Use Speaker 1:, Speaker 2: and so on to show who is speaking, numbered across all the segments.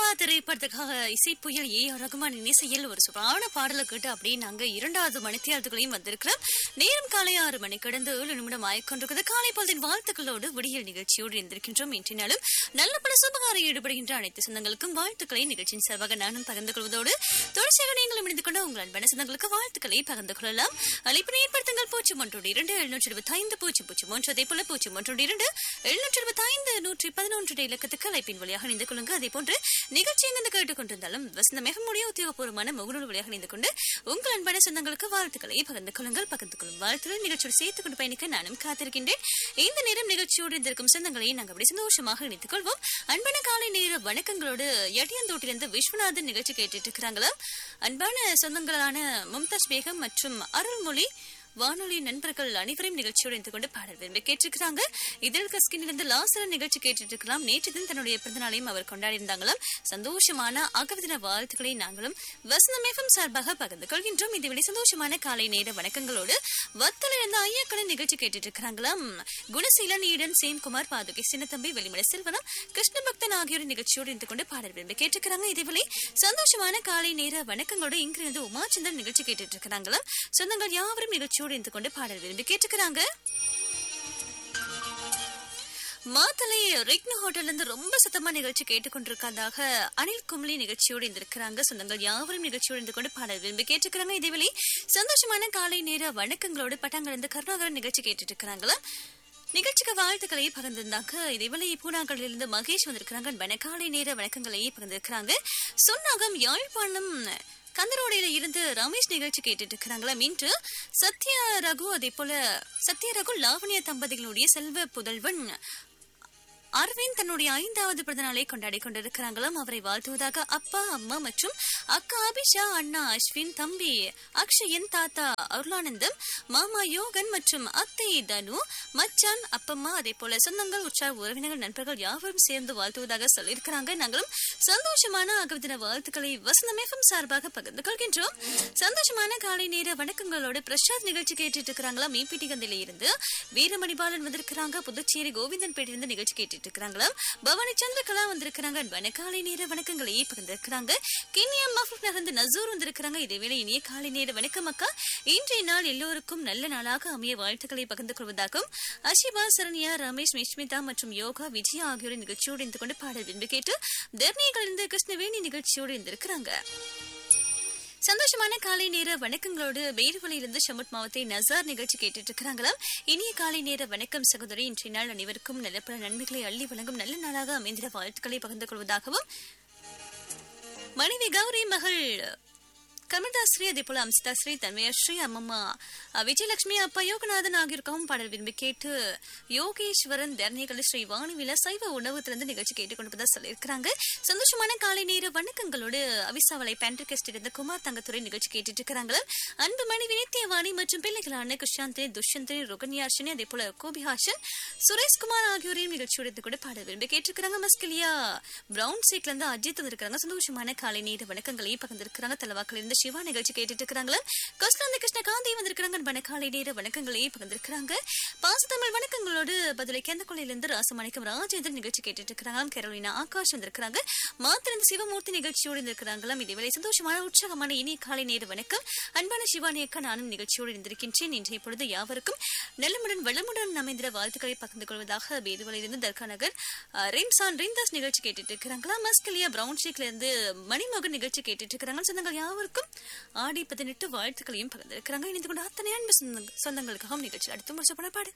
Speaker 1: திரைப்படத்துக்காக இசை புயல் ஏ ஆர் ரகுமான் இசையில் ஒரு சூப்பரான பாடலை கேட்டு அப்படியே நாங்க இரண்டாவது மணித்தியாளர்களையும் வந்திருக்கிறோம் நேரம் காலை ஆறு மணி கடந்து ஏழு நிமிடம் ஆயிக்கொண்டிருக்கிறது காலை பொழுதின் வாழ்த்துக்களோடு விடியல் நிகழ்ச்சியோடு இருந்திருக்கின்றோம் இன்றினாலும் நல்ல பல சுபகாரம் ஈடுபடுகின்ற அனைத்து சொந்தங்களுக்கும் வாழ்த்துக்களை நிகழ்ச்சியின் சார்பாக நானும் பகிர்ந்து கொள்வதோடு தொடர்ச்சியாக நீங்களும் இணைந்து கொண்டு உங்கள் அன்பான சொந்தங்களுக்கு வாழ்த்துக்களை பகிர்ந்து கொள்ளலாம் அழைப்பினை ஏற்படுத்துங்கள் பூஜ்ஜியம் ஒன்றோடு இரண்டு எழுநூற்றி இருபத்தி ஐந்து பூஜ்ஜியம் பூஜ்ஜியம் ஒன்று அதே போல பூஜ்ஜியம் ஒன்றோடு இரண்டு எழுநூற்றி இருபத்தி ஐந்து நூற்றி பதினொன்று இலக்கத்துக்கு அழைப்பின் வழியாக இணைந்து கொள்ளுங்க அதே போன்று நிகழ்ச்சி எங்கிருந்து கேட்டுக்கொண்டிருந்தாலும் வசந்த மிகமுடைய உத்தியோகபூர்வமான முகநூல் வழியாக இணைந்து கொண்டு உங்கள் அன்பான சொந்தங்களுக்கு வாழ்த்துக்களை பகிர்ந்து கொள்ளுங்கள் பகிர்ந்து கொள்ளும் வாழ்த்துக்கள் நிகழ்ச்சியோடு சேர்த்துக் கொண்டு பயணிக்க நானும் காத்திருக்கின்றேன் இந்த நேரம் நிகழ்ச்சியோடு இருந்திருக்கும் சொந்தங்களை நாங்கள் அப்படி சந்தோஷமாக இணைத்துக் கொள்வோம் அன்பான காலை நேர வணக்கங்களோடு எட்டியந்தோட்டிலிருந்து விஸ்வநாதன் நிகழ்ச்சி கேட்டுட்டு இருக்கிறாங்களாம் அன்பான சொந்தங்களான மும்தாஜ் பேகம் மற்றும் அருள்மொழி வானொலி நண்பர்கள் அனைவரையும் நிகழ்ச்சியோடு இணைந்து கொண்டு பாடல் விரும்பி கேட்டிருக்கிறாங்க இதில் கஸ்கினிலிருந்து லாசர நிகழ்ச்சி கேட்டுட்டு இருக்கலாம் நேற்று தினம் தன்னுடைய பிறந்த நாளையும் அவர் கொண்டாடி இருந்தாங்களாம் சந்தோஷமான அகவதின வாழ்த்துக்களை நாங்களும் வசந்தமேகம் சார்பாக பகிர்ந்து கொள்கின்றோம் இதுவரை சந்தோஷமான காலை நேர வணக்கங்களோடு வத்தல இருந்து ஐயாக்களின் நிகழ்ச்சி கேட்டுட்டு இருக்கிறாங்களாம் குணசீலன் ஈடன் சேம்குமார் பாதுகை சின்னத்தம்பி வெளிமலை செல்வனம் கிருஷ்ண பக்தன் ஆகியோர் நிகழ்ச்சியோடு இருந்து கொண்டு பாடல் விரும்பி கேட்டிருக்கிறாங்க இதேவேளை சந்தோஷமான காலை நேர வணக்கங்களோடு இங்கிருந்து உமாச்சந்தன் நிகழ்ச்சி கேட்டுட்டு இருக்கிறாங்களாம் சொந்தங்கள் யாவரும் நிகழ்ச்சியோடு இருந்து கொண்டு பாடல் விரும்பி கேட்டுக்கிறாங்க மாத்தலை ரிக்ன ஹோட்டல்ல இருந்து ரொம்ப சத்தமா நிகழ்ச்சி கேட்டுக்கொண்டிருக்காதாக அனில் கும்லி நிகழ்ச்சியோடு இருந்திருக்கிறாங்க சொந்தங்கள் யாவரும் நிகழ்ச்சியோடு இருந்து கொண்டு பாடல் விரும்பி கேட்டுக்கிறாங்க இதேவேளை சந்தோஷமான காலை நேர வணக்கங்களோடு பட்டாங்கல் இருந்து கருணாகரன் நிகழ்ச்சி கேட்டுட்டு இருக்கிறாங்களா நிகழ்ச்சிக்கு வாழ்த்துக்களை பகிர்ந்திருந்தாங்க இதேவேளை பூனாக்களில் இருந்து மகேஷ் வந்திருக்கிறாங்க வணக்காலை நேர வணக்கங்களை பகிர்ந்திருக்கிறாங்க சொன்னாகம் யாழ்ப்பாணம் கந்தரோடையில இருந்து ரமேஷ் நிகழ்ச்சி கேட்டுட்டு இருக்கிறாங்களா இன்று சத்யா ரகு அதே போல சத்யா ரகு லாவணிய தம்பதிகளுடைய செல்வ புதல்வன் அரவிந்த் தன்னுடைய ஐந்தாவது பிறந்த நாளை கொண்டாடி கொண்டிருக்கிறாங்களாம் அவரை வாழ்த்துவதாக அப்பா அம்மா மற்றும் அக்கா அபிஷா அண்ணா அஸ்வின் தம்பி அக்ஷயன் தாத்தா அருளானந்தம் மாமா யோகன் மற்றும் அத்தை தனு மச்சான் அப்பம்மா அதே போல சொந்தங்கள் உற்சாக உறவினர்கள் நண்பர்கள் யாவரும் சேர்ந்து வாழ்த்துவதாக சொல்லியிருக்கிறாங்க நாங்களும் சந்தோஷமான அகவதின வாழ்த்துக்களை வசந்தமேகம் சார்பாக பகிர்ந்து கொள்கின்றோம் சந்தோஷமான காலை நேர வணக்கங்களோடு பிரசாத் நிகழ்ச்சி கேட்டுட்டு இருக்கிறாங்களா மீன்பிட்டி கந்தையில இருந்து வீரமணி பாலன் வந்திருக்கிறாங்க புதுச்சேரி கோவிந்தன் பேட்டிலிருந்து நிகழ்ச்சி கேட்டுட்டு இருக்கிறாங்களாம் பவானி சந்திரகலா வந்திருக்கிறாங்க வணக்காலை நேர வணக்கங்களை பகிர்ந்திருக்கிறாங்க கிண்ணியம் மஃபூப் நகர்ந்து நசூர் வந்திருக்கிறாங்க இதேவேளை இனிய காலை நேர வணக்கம் அக்கா இன்றைய நாள் எல்லோருக்கும் நல்ல நாளாக அமைய வாழ்த்துக்களை பகிர்ந்து கொள்வதாகவும் அஷிபா சரண்யா ரமேஷ் மிஷ்மிதா மற்றும் யோகா விஜயா ஆகியோரின் நிகழ்ச்சியோடு இருந்து கொண்டு பாடல் விரும்பி கேட்டு தர்ணியிலிருந்து கிருஷ்ணவேணி நிகழ்ச்சியோடு இருந்திருக்கிறாங்க சந்தோஷமான காலை நேர வணக்கங்களோடு வேறுவலையிலிருந்து ஷமுட் மாவத்தை நசார் நிகழ்ச்சி கேட்டுட்டு இருக்கிறாங்களாம் இனிய காலை நேர வணக்கம் சகோதரி இன்றைய நாள் அனைவருக்கும் நல்ல பல நன்மைகளை அள்ளி வழங்கும் நல்ல நாளாக அமைந்திட வாழ்த்துக்களை பகிர்ந்து கொள்வதாகவும் மனைவி கௌரி மகள் கமல்தாஸ்ரீ அதே போல அம்சிதாஸ்ரீ தன்மயஸ்ரீ அம்மம்மா விஜயலட்சுமி அப்பா யோகநாதன் ஆகியோருக்கும் பாடல் விரும்பி கேட்டு யோகேஸ்வரன் தர்ணிகள் ஸ்ரீ வாணிவில சைவ உணவகத்திலிருந்து நிகழ்ச்சி கேட்டுக்கொண்டு சொல்லியிருக்கிறாங்க சந்தோஷமான காலை நேர வணக்கங்களோடு அவிசாவளை பேண்ட்ரிகஸ்ட் இருந்த குமார் தங்கத்துறை நிகழ்ச்சி கேட்டுட்டு இருக்கிறாங்க அன்பு மனைவி நித்யவாணி மற்றும் பிள்ளைகளான குஷாந்தி துஷ்யந்தி ருகன்யாஷினி அதே போல கோபிஹாஷன் சுரேஷ்குமார் ஆகியோரையும் நிகழ்ச்சியோடு இருந்து கூட பாடல் விரும்பி கேட்டிருக்கிறாங்க மஸ்கிலியா பிரவுன் சீட்ல இருந்து அஜித் வந்திருக்காங்க சந்தோஷமான காலை நேர வணக்கங்களையும் பகிர்ந்திருக்கிறாங்க தலவாக்கில் இருந்து சிவா நிகழ்ச்சி கேட்டுட்டு இருக்கிறாங்களா கொஸ்லாந்த கிருஷ்ணகாந்தி வந்திருக்கிறாங்க வணக்காலை நேர வணக்கங்களையும் பகிர்ந்திருக்கிறாங்க பாசத்தமிழ் வணக்கங்களோடு பதிலை கேந்தக்கொள்ளையிலிருந்து ராசமாணிக்கம் ராஜேந்திரன் நிகழ்ச்சி கேட்டுட்டு இருக்கிறாங்க கேரோலினா ஆகாஷ் வந்திருக்கிறாங்க மாத்திரந்து சிவமூர்த்தி நிகழ்ச்சியோடு இருந்திருக்கிறாங்களாம் இதேவேளை சந்தோஷமான உற்சாகமான இனிய காலை நேர வணக்கம் அன்பான சிவானி அக்கா நானும் நிகழ்ச்சியோடு இருந்திருக்கின்றேன் இன்றைய பொழுது யாவருக்கும் நல்லமுடன் வளமுடன் அமைந்திர வாழ்த்துக்களை பகிர்ந்து கொள்வதாக பேதுவலையிலிருந்து தர்கா நகர் ரென்சான் ரிந்தாஸ் நிகழ்ச்சி கேட்டுட்டு இருக்கிறாங்களா மஸ்கலியா பிரவுன் ஷேக்ல இருந்து மணிமகன் நிகழ்ச்சி கேட்டுட்டு இருக்கிறாங்க சொந்தங்கள் யாவருக்கும் ஆடி பதினெட்டு வாழ்த்துக்களையும் பகிர்ந்திருக்கிறாங்க இணைந்து கொண்டு அத்தனை அன்பு சொந்தங்க- சொந்தங்களுக்காகவும் நிகழ்ச்சி அடுத்து முடிச்ச பாடு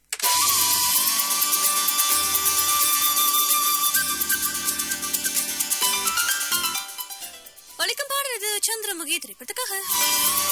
Speaker 1: ஒழிக்கும் பாடுறது சந்திரமுகி திரைப்படத்துக்காக